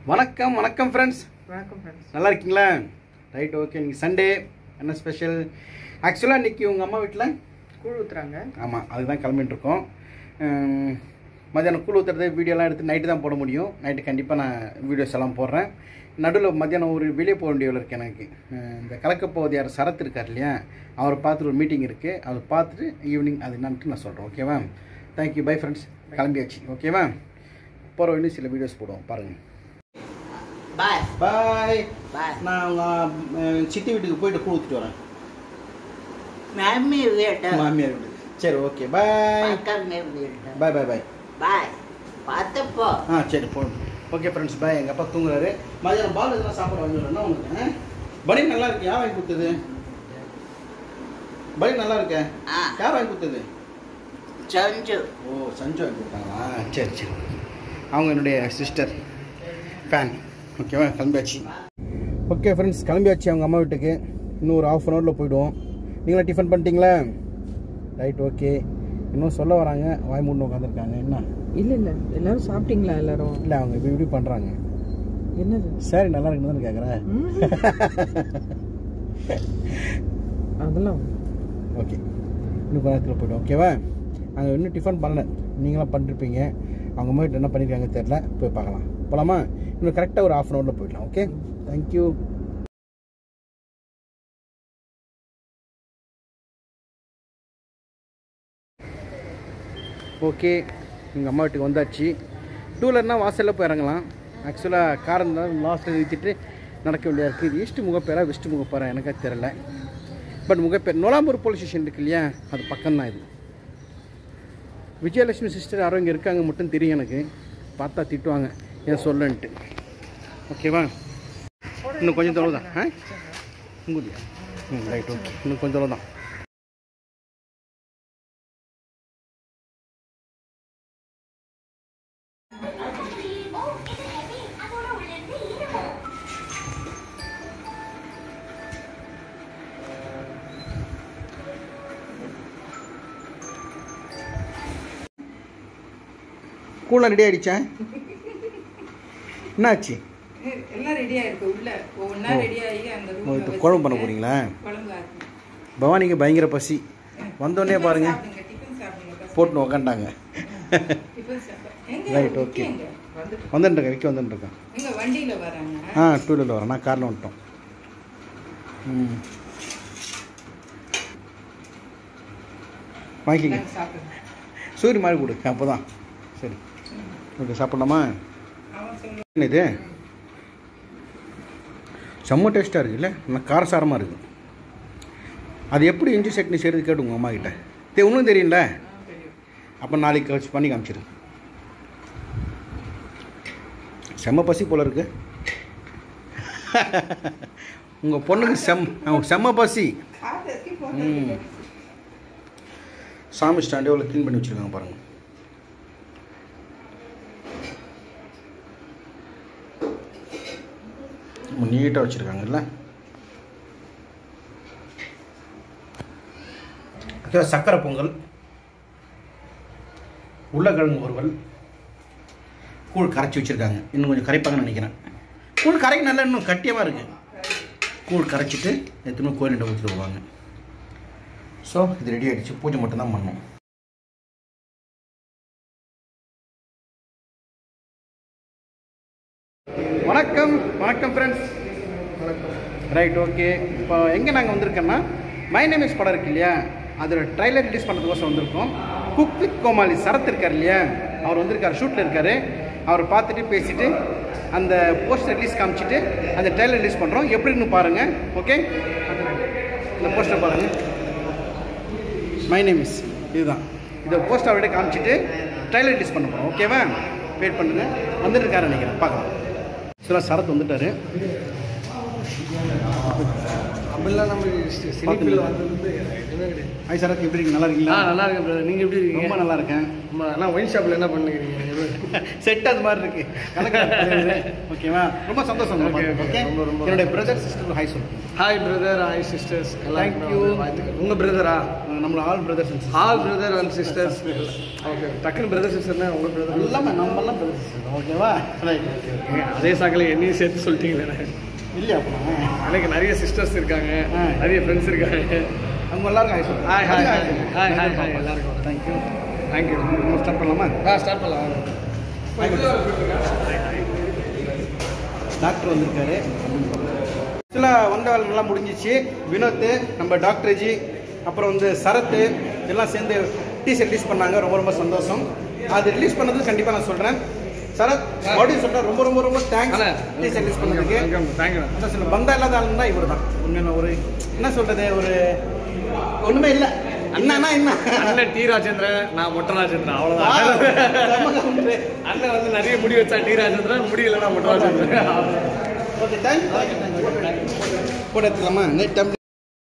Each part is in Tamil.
வணக்கம் வணக்கம் ஃப்ரெண்ட்ஸ் வணக்கம் ஃப்ரெண்ட்ஸ் நல்லா இருக்கீங்களா ரைட் ஓகே இன்னைக்கு சண்டே என்ன ஸ்பெஷல் ஆக்சுவலாக இன்னைக்கு உங்கள் அம்மா வீட்டில் கூழ் ஊத்துறாங்க ஆமாம் அதுதான் கிளம்பிட்டு இருக்கோம் உம், மத்தியானம் கூழ் ஊற்றுறது வீடியோலாம் எடுத்து நைட்டு தான் போட முடியும் நைட்டு கண்டிப்பாக நான் வீடியோஸ் எல்லாம் போடுறேன் நடுவில் மத்தியானம் ஒரு வெளியே போக வேண்டிய வேலை இருக்குது எனக்கு அஹ், இந்த கலக்கப்போதையார் சரத் இருக்கார் இல்லையா அவரை பார்த்துட்டு ஒரு மீட்டிங் இருக்குது அதை பார்த்துட்டு ஈவினிங் அது என்னன்ட்டு நான் சொல்கிறேன் ஓகேவா தேங்க்யூ பை ஃப்ரெண்ட்ஸ் கிளம்பியாச்சு ஓகேவா போகிற இன்னும் சில வீடியோஸ் போடுவோம் பாருங்கள் பாய் பாய் பாய் நான் உங்கள் சித்தி வீட்டுக்கு போயிட்டு கூழ் ஊற்றிட்டு வரேன் மம்மி வீட்டு மாமியார் வீடு சரி ஓகே பாய் பக்கமே வீட்டு பாய் பாய் பாய் பாய் பார்த்துப்போ ஆ சரி போ ஓகே ஃப்ரெண்ட்ஸ் பாய் எங்கள் அப்பா தூங்குறாரு மதியானம் பால் எதுனா சாப்பாடு வாங்கிடுறேன் உனக்கு ஆ? பலி நல்லா இருக்கு யார் வாங்கி கொடுத்தது பலி நல்லா இருக்கே ஆ யார் வாங்கி கொடுத்தது சஞ்சு ஓ சஞ்சு வாங்கி கொடுத்தாங்களா சரி சரி அவங்க என்னுடைய சிஸ்டர் ஃபேன் ஓகேவா கிளம்பியாச்சு ஓகே ஃப்ரெண்ட்ஸ் கிளம்பியாச்சு அவங்க அம்மா வீட்டுக்கு இன்னும் ஒரு ஆஃப் அன் ஹவரில் போயிடுவோம் நீங்களும் டிஃபன் பண்ணிட்டீங்களா ரைட் ஓகே இன்னும் சொல்ல வராங்க வாய் மூணு உட்காந்துருக்காங்க என்ன இல்ல இல்ல எல்லாரும் சாப்பிட்டீங்களா எல்லாரும் இல்லை அவங்க இப்படி இப்படி பண்ணுறாங்க என்னது சரி நல்லா இருக்குன்னு தானே கேட்குறேன் ம்? அதெல்லாம் ஓகே இன்னும் கொஞ்ச நேரத்தில் போய்டும் ஓகேவா அங்கே இன்னும் டிஃபன் பண்ணல நீங்களாம் பண்ணிருப்பீங்க அவங்க அம்மா வீட்டில் என்ன பண்ணியிருக்காங்க தெரில போய் பார்க்கலாம் போகலாமா இன்னும் கரெக்டாக ஒரு ஆஃப் அன் ஹவரில் போயிடலாம் ஓகே தேங்க்யூ ஓகே எங்கள் அம்மா வீட்டுக்கு வந்தாச்சு டூலர்னால் வாசலில் போய் இறங்கலாம் ஆக்சுவலாக கார் இருந்தால் லாஸ்ட்டில் நிறுத்திட்டு நடக்க வேண்டியதாக இருக்குது இது ஈஸ்ட் முகப்பேரா வெஸ்ட் முகப்பேரா எனக்கே தெரில but Mogappair Nolambur police station இருக்கு இல்லையா அது பக்கம்தான் இது விஜயலட்சுமி சிஸ்டர் யாரோ இங்கே இருக்காங்க மட்டும் தெரியும் எனக்கு பார்த்தா திட்டுவாங்க ஏன் சொல்லுன்ட்டு ஓகேவா இன்னும் கொஞ்சம் தொலைவு தான் ஆ உங்களுடைய ம் ரைட் ஓகே இன்னும் கொஞ்சம் தொலைவு தான் கூலாம் ரெடி ஆகிடுச்சேன் என்னாச்சு எல்லாம் ரெடி ஆயிருக்கு உள்ள ஒவ்வொன்றா ஓ. ரெடி ஆகி அந்த ஓ, ரூம்ல இப்போ குழம்பு பண்ண போகிறீங்களா குழம்பு ஆக்கணும். பவானிக்கு பயங்கர பசி வந்தோடனே டிஃபன் பாருங்க சாப்பிடுங்க, டிஃபன் சாப்பிடுங்க first. போட்டுன்னு உக்காண்டாங்க டிஃபன் சாப்பிடு. எங்க Right, விக்கி okay. எங்க? வந்துட்டு. வந்துட்டுருக்கேன் விற்க வந்துட்டுருக்கேன் எங்க வண்டியில வராங்க ஆ டூ வீலரில் வரேன் நான் காரில் வந்துட்டோம் ம் வாங்கிக்கிங்க நாங்க சாப்பிடுங்க சூரிய மாதிரி கொடு அப்போ தான் சரி ஓகே சாப்பிட்லாமா அவன் சொல்லு என்ன இது செம்ம டேஸ்ட்டாக இருக்குல்ல நல்லா காரசாரமாக இருக்குது அது எப்படி இஞ்சி சட்னி செய்கிறது கேட்டு உங்கள் அம்மா கிட்ட தே ஒன்றும் தெரியும்ல அப்போ நாளைக்கு வச்சு பண்ணி காமிச்சிரு செம்ம பசி போல இருக்கு உங்கள் பொண்ணுக்கு செம் அவங்க செம்ம பசி சாப்பிட்டு ம். போட்டு சாமி ஸ்டாண்டு எவ்வளோ க்ளீன் பண்ணி வச்சுருக்காங்க பாருங்கள் நீட்டாக வச்சுருக்காங்கல்ல அடுத்தது சக்கரை பொங்கல் உருளைக்கிழங்கு ஒருவல் கூழ் கரைச்சி வச்சுருக்காங்க இன்னும் கொஞ்சம் கரைப்பாங்கன்னு நினைக்கிறேன் கூழ் கரைக்கு நல்லா இன்னும் கட்டியமாக இருக்குது கூழ் கரைச்சிட்டு எத்தனை கோயிலிட்ட ஊற்றிட்டு போவாங்க ஸோ இது ரெடி ஆகிடுச்சு பூஜை மட்டும்தான் பண்ணணும் வணக்கம் வணக்கம் ஃப்ரெண்ட்ஸ் ரைட் ஓகே இப்போ எங்கே நாங்கள் வந்திருக்கோன்னா மை நேம் இஸ் படம் இருக்கு இல்லையா அதோட ட்ரைலர் ரிலீஸ் பண்ணுறதுக்கோசம் வந்திருக்கோம் குக் வித் கோமாளி சரத் இருக்கார் இல்லையா அவர் வந்திருக்கார் ஷூட்டில் இருக்கார் அவரை பார்த்துட்டு பேசிட்டு அந்த போஸ்டர் ரிலீஸ் காமிச்சிட்டு அந்த ட்ரைலர் ரிலீஸ் பண்ணுறோம் எப்படின்னு பாருங்கள் ஓகே இந்த போஸ்டர் பாருங்கள் மை நேம் இஸ் இதுதான் இதை போஸ்ட் அவர்கிட்ட காமிச்சிட்டு ட்ரைலர் ரிலீஸ் பண்ண போகிறோம் ஓகேவா வெயிட் பண்ணுங்க வந்துட்டு இருக்காரு நினைக்கிறேன் பார்க்கலாம் சில சரத் வந்துட்டாரு அப்படிலாம் நம்ம சினிப்பில் வந்தது எதுவுமே கிடையாது ஹாய் சரத் எப்படி இருக்கீங்க நல்லா ஆ இருக்கீங்களா நல்லா இருக்கேன் பிரதர் நீங்கள் எப்படி இருக்கீங்க ரொம்ப நல்லா இருக்கேன் ஆமா ஆனால் ஒயின் ஷாப்பில் என்ன பண்ணுறீங்க செட் அது மாதிரி இருக்கு கணக்கு ஓகேவா ரொம்ப சந்தோஷம் உங்களை Okay, பார்த்து, okay. okay? ரொம்ப, ரொம்ப என்னுடைய பிரதர் சிஸ்டர் ஹாய் சொல்லுங்க hi brother hi sisters Thank you. உங்கள் பிரதரா நம்மள all brothers and all brother and sisters okay டக்குன்னு பிரதர் சிஸ்டர்னா உங்கள் பிரதர் எல்லாமே நம்மலாம் பிரதர் சிஸ்டர் ஓகேவா ரைட் ஓகே ஓகே அதே சாக்கில் என்னையும் சேர்த்து சொல்லிட்டீங்களே இல்லையா அப்புறம் எனக்கு நிறைய சிஸ்டர்ஸ் இருக்காங்க ஆ. நிறைய ஃப்ரெண்ட்ஸ் இருக்காங்க அவங்க எல்லாருக்கும் ஹாய் சொல்லுங்க Hi, hi, hi. Hi, hi, hi. எல்லாருக்கும். தேங்க்யூ தேங்க்யூ நம்ம ஸ்டார்ட் பண்ணலாமா ஆ ஸ்டார்ட் பண்ணலாம் டாக்டர் வந்திருக்காரு சில வந்த வேலைலாம் முடிஞ்சிச்சு வினோத் நம்ம டாக்டர்ஜி அப்புறம் வந்து சரத்து எல்லாம் சேர்ந்து டீசர் ரிலீஸ் பண்ணாங்க ரொம்ப ரொம்ப சந்தோஷம் அது ரிலீஸ் பண்ணது கண்டிப்பாக நான் சொல்கிறேன் சரத் மறுபடியும் சொல்கிறேன் ரொம்ப ரொம்ப ரொம்ப தேங்க்ஸ் அண்ணா. டீசர் ரிலீஸ் பண்ணதுக்கு தேங்க்யூ அதான் சொல்ல பந்தா இல்லாத ஆள் தான் இவர் தான் உண்மையில ஒரு என்ன சொல்கிறது ஒரு ஒன்றுமே இல்லை என்னன்னா என்ன அண்ணன் டி ராஜேந்திரன் நான் மொட்டை ராஜேந்திரன் Wow. அவ்வளோதான் செம்ம கவுண்டரு. அண்ணன் வந்து நிறைய முடி வச்சா டி ராஜேந்திரன் முடியலன்னா மொட்டை ராஜேந்திரன் ஓகே தேங்க்யூ போட்டு எடுத்துக்கலாமா நைட் டைம்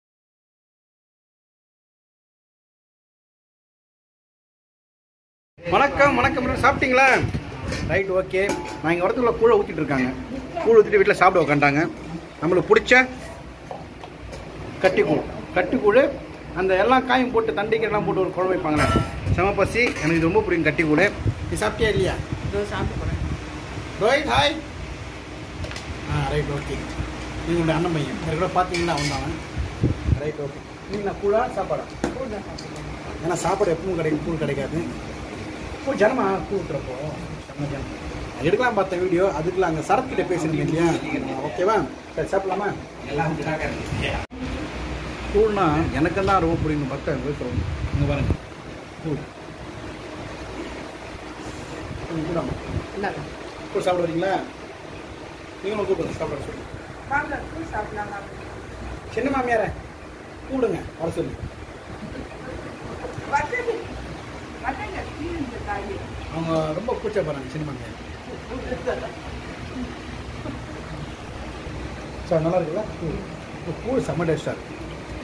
வணக்கம் வணக்கம் bro. சாப்பிட்டீங்களா ரைட் ஓகே நான் இங்கே வரத்துக்குள்ள கூழ ஊற்றிட்டு இருக்காங்க கூழ் ஊற்றிட்டு வீட்டில் சாப்பிட உட்காந்துட்டாங்க நம்மளுக்கு பிடிச்ச கட்டிக்கூழ் கட்டிக்கூழ் அந்த எல்லா காயும் போட்டு தண்டிக்கெல்லாம் போட்டு ஒரு குழம்பு வைப்பாங்களே செம பசி எனக்கு இது ரொம்ப பிடிக்கும் கட்டிக்கூழ் நீ சாப்பிட்டியா இல்லையா இதோ சாப்பிட்டு போறேன் ரோஹித் ஹாய் ஆ ரைட் ஓகே நீங்கள் உங்களுடைய அண்ணன் பையன் கூட பார்த்தீங்கன்னா வந்தாங்க ரைட் ஓகே நீங்கள் நான் கூழா சாப்பாடா ஏன்னா சாப்பாடு எப்பவும் கிடைக்கும் கூழ் கிடைக்காது கூழ் ஜனமா கூழ் விட்டுறப்போ செம்ம ஜனம் நான் எடுக்கலாம் பார்த்த வீடியோ அதுக்குள்ள அங்கே சரத்கிட்ட பேசுறீங்க இல்லையா ஓகேவா சரி சாப்பிடலாமா கூழ்னா எனக்கு தான் ரொம்ப பிடிக்கும் பார்த்தா பேசுகிறோம் இங்கே பாருங்க கூழ் கூழ் கூடாமா இந்தாங்க. கூழ் சாப்பிட வரீங்களா நீங்களும் கூப்பிடுங்க சாப்பிட சொல்லி வாங்க, கூழ் சாப்பிடலாமா? சின்ன மாமியார கூடுங்க வர சொல்லி வட்டது. வட்டங்க, கீழே இந்த காய். அவங்க ரொம்ப கூச்சப்படுறாங்க சின்ன மாமியார் சார் நல்லா இருக்குல்ல கூழ் இப்போ கூழ் செம்ம டேஸ்டாக இருக்கு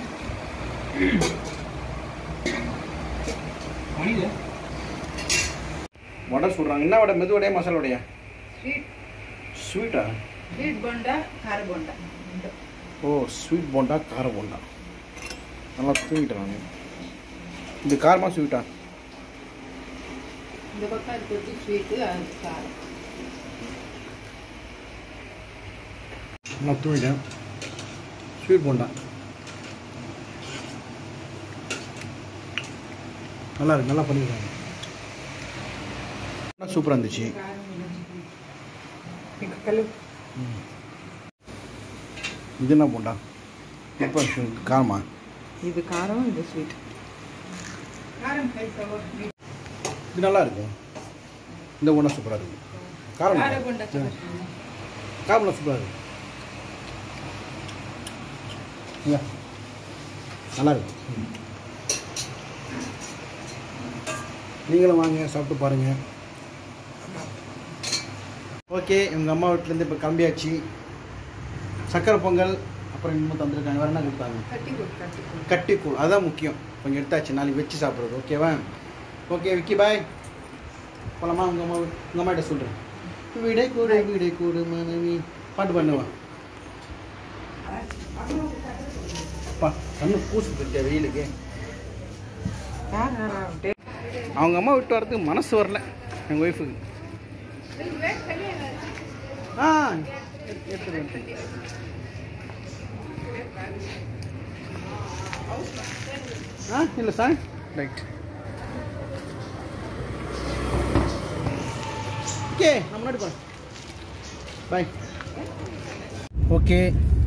வடை சொல்கிறாங்க என்ன வடை மெது வடையா மசாலா வடையா ஸ்வீட் ஸ்வீட்டா ஸ்வீட் போண்டா கார போண்டா ஓ ஸ்வீட் போண்டா கார போண்டா நல்லா தூங்கிட்டுறாங்க இது காரமா ஸ்வீட்டா இந்த பக்கம் இருக்கிறது ஸ்வீட்டு அது காரம் நான் தூங்கிட்டேன் ஸ்வீட் போண்டா நல்லா இருக்கு நல்லா பண்ணியிருக்காங்க சூப்பராக இருந்துச்சு கல்லு இது என்ன போண்டா இப்போ காரமா இது காரம் இது ஸ்வீட் காரம் இது நல்லா இருக்கு இந்த போண்டா சூப்பராக இருக்கு காரம் கார நல்லா- போண்டா காரம்லாம் சூப்பராக இருக்கு இங்க. நல்லா இருக்கு ம். நீங்களும் வாங்க சாப்பிட்டு பாருங்க ஓகே எங்கள் அம்மா வீட்டிலேருந்து இப்போ கிளம்பியாச்சு சக்கரை பொங்கல் அப்புறம் இன்னும் தந்துருக்காங்க வேறு என்ன கொடுத்தாங்க கட்டி கொடு கட்டி கொடு கட்டிக்கூழ் அதான் முக்கியம் கொஞ்சம் எடுத்தாச்சு நாளைக்கு வச்சு சாப்பிட்றது ஓகேவா ஓகே விக்கி பாய் போலாமா உங்கள் அம்மா உங்கள் அம்மாட்ட சொல்கிறேன் விடை கூடு விடை கூடு மனைவி பாட்டு பண்ணுவா அப்பா கண்ணு பூசு போயிட்டா வெயிலுக்கு அவங்க அம்மா விட்டு வரதுக்கு மனசு வரல எங்கள் ஒய்ஃபுக்கு ஆ எடுத்துட்டு வந்துட்டேன் ஆ இல்லை சார் ரைட் ஓகே நான் முன்னாடி போகிறேன் பாய் ஓகே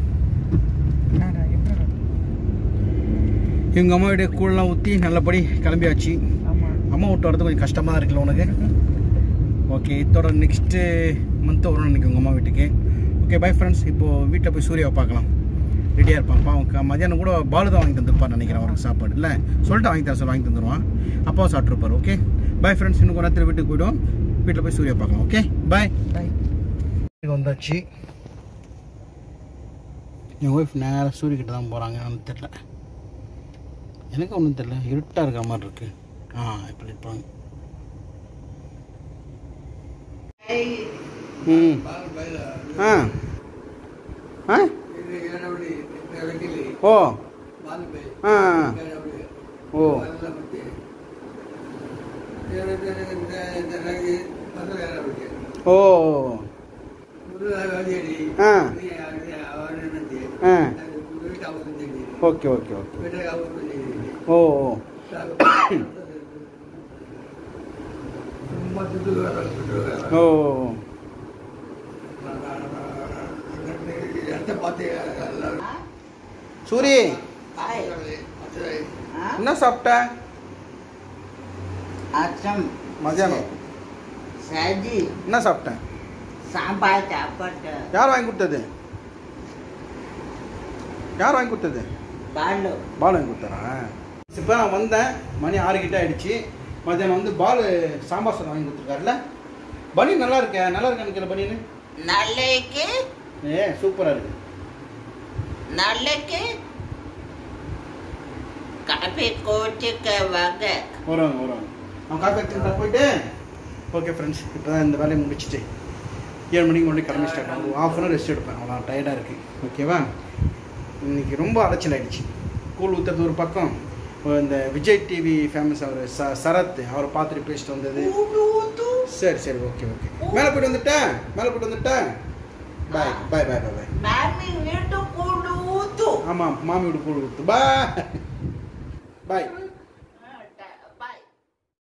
எங்கள் அம்மா வீடு கூழ்லாம் ஊற்றி நல்லபடி கிளம்பியாச்சு அம்மா விட்டு வரது கொஞ்சம் கஷ்டமாக இருக்குல்ல உனக்கு ஓகே இதோட நெக்ஸ்ட்டு மந்த் வரும் நினைக்கிறேன் உங்கள் அம்மா வீட்டுக்கு ஓகே பை ஃப்ரெண்ட்ஸ் இப்போது வீட்டில் போய் சூர்யாவை பார்க்கலாம் ரெடியாக இருப்பான் பாவம் மதியானம் கூட பாலு தான் வாங்கி தந்துருப்பார் நினைக்கிறேன் அவருக்கு சாப்பாடு இல்லை சொல்லிட்டு வாங்கி தர சொல்ல வாங்கி தந்துடுவான் அப்பாவும் சாப்பிட்ருப்பார் ஓகே பை ஃப்ரெண்ட்ஸ் இன்னும் கொஞ்ச நேரத்தில் வீட்டுக்கு போய்டுவோம் வீட்டில் போய் சூர்யா பார்க்கலாம் ஓகே பாய் பாய் வந்தாச்சு என் ஒய்ஃப் நேராக சூரியக்கிட்ட தான் போகிறாங்கன்னு தெரில எனக்கு ஒன்றும் தெரில இருட்டாக இருக்க மாதிரி இருக்கு ஆ இப்படி இருப்பாங்க ம் ஆ ஆ ஓ ஆ ஓ ஓ ஆ ஆ ஓகே ஓகே ஓகே ஓ ஓ ஓ சூரி பாய் ஆ? என்ன சாப்பிட்ட அச்சம் மதியானம் சஜி என்ன சாப்பிட்டேன் சாம்பார் சாப்பாட்டு யார் வாங்கி கொடுத்தது யார் வாங்கி கொடுத்தது பாலு பால் வாங்கி கொடுத்தாரா இப்போ நான் வந்தேன் மணி ஆறு கிட்ட ஆயிடுச்சு மத்தியானம் வந்து பால் சாம்பார் சாதம் வாங்கி கொடுத்துருக்காருல பனி நல்லா இருக்கே நல்லா இருக்கா எனக்கு பனின்னு நாளைக்கு ஏ சூப்பராக இருக்கு நாளைக்கு காஃபி கோச்சுக்க வாங்க வருவாங்க வருவாங்க அவன் காஃபி எடுத்துக்கிட்டா போயிட்டு ஓகே ஃப்ரெண்ட்ஸ் இப்போ தான் இந்த வேலையை முடிச்சுட்டு ஏழு மணிக்கு முன்னாடி கிளம்பி ஸ்டார்ட் ஆகும் ஆஃப் அன் ரெஸ்ட் எடுப்பேன் அவ்வளோ டயர்டாக இருக்குது ஓகேவா இன்னைக்கு ரொம்ப அலைச்சல் ஆயிடுச்சு கூழ் ஊற்றுறது ஒரு பக்கம் இந்த விஜய் டிவி ஃபேமஸ் அவர் ச சரத் அவரை பார்த்துட்டு பேசிட்டு வந்தது சரி சரி ஓகே ஓகே மேலே போயிட்டு வந்துட்டேன் மேலே போயிட்டு வந்துட்டேன் பாய் பாய் பாய் பாய் பாய் மாமி வீட்டு கூடு ஊத்து ஆமாம் மாமி வீடு கூழ் ஊற்று பாய் பாய்